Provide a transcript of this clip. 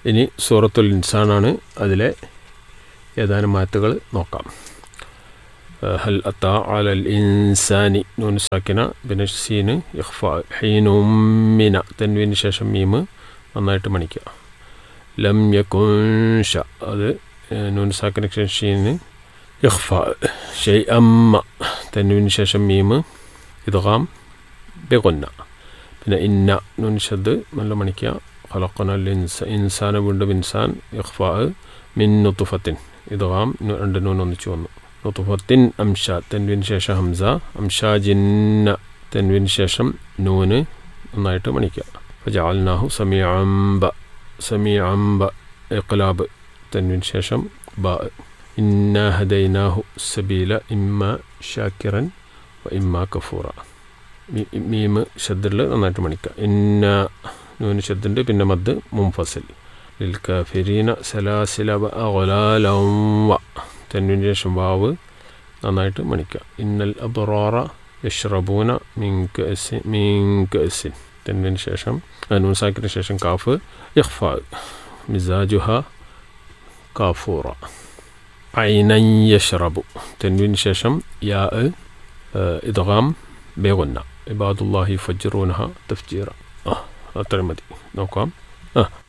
ഇനി സൂറത്തുൽ ഇൻസാനാണ് അതിലെ ഏതാനും മാറ്റുകൾ നോക്കാം هل أتى على الإنسان نون ساكنة بنفسين إخفاء حين من تنوين ശേഷം മീമ് നന്നായിട്ട് മണിക്കുക ലം യകുൻ ഷ അത് നൂൻ സാക്കിന് ശേഷം ഷീന് ഇഖ്ഫ ഷെയ് അമ്മ തന്നുവിന് ശേഷം മീമ് ഇദ്ഗാം ബെഗുന്ന പിന്നെ ഇന്ന നൂൻ ഷദ് നല്ല മണിക്കുക ഖലഖന ഇൻസ ഇൻസാന വീണ്ടും ഇൻസാൻ ഇഖ്ഫ മിൻ നുത്തുഫത്തിൻ ഇദ്ഗാം രണ്ട് നൂൻ ഒന്നിച്ചു വന്നു നുത്തുഫത്തിൻ അംഷ തെൻവിന് ശേഷം ഹംസ അംഷാജിന്ന തെൻവിന് ശേഷം നൂന് നന്നായിട്ട് മണിക്കുക ഫജാൽനാഹു സമീഅംബ സമീഅംബ ഇഖ്ലാബ് തെൻവിന് ശേഷം ബ ഇന്ന ഹദൈനാഹു സബീല ഇമ്മ ഷാക്കിറൻ വ ഇമ്മ കഫൂറ മീമ് ഷദ്ദിൽ നന്നായിട്ട് മണിക്കുക ഇന്ന നൂന് ഷദ്ദുണ്ട് പിന്നെ മദ് മുംഫസിൽ ലിൽ കാഫിരീന സലാസില വ അഗ്ലാലം വ തെന്നിന് ശേഷം വാവ് നന്നായിട്ട് മണിക്കുക ഇന്നൽ അബ്റാറ യഷ്റബൂന മിങ്ക് എസിൻ മിങ്ക് എസിൻ തെന്നിന് ശേഷം നൂസാക്കിന് ശേഷം കാഫ് ഇഖ്ഫ മിസാജുഹ കാഫൂറ ഐനൻ യഷ്റബു തെന്നിന് ശേഷം യാ ഇദ്ഗാം ബേഗുന്ന ഇബാദുല്ലാഹി ഫജ്റൂനഹ തഫ്ജീറ ആ അത്രയും മതി നോക്കാം ആ